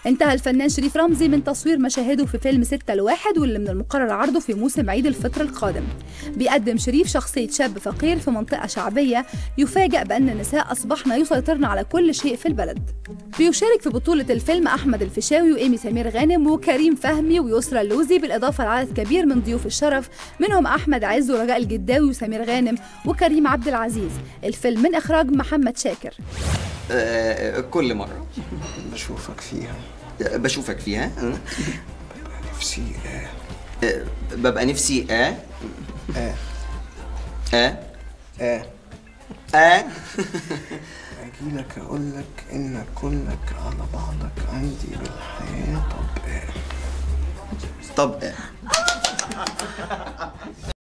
انتهى الفنان شريف رمزي من تصوير مشاهده في فيلم 6 لواحد واللي من المقرر عرضه في موسم عيد الفطر القادم بيقدم شريف شخصية شاب فقير في منطقة شعبية يفاجأ بأن النساء أصبحن يسيطرن على كل شيء في البلد بيشارك في بطولة الفيلم أحمد الفيشاوي وإيمي سمير غانم وكريم فهمي ويسرى اللوزي بالإضافة لعدد كبير من ضيوف الشرف منهم أحمد عز ورجاء الجداوي وسمير غانم وكريم عبد العزيز الفيلم من إخراج محمد شاكر آه كل مرة بشوفك فيها بشوفك فيها آه. نفسي آه آه، ببقى نفسي آه آه آه آه آه أجيلك أقول لك إن كلك على بعضك عندي بالحياة طب آه طب آه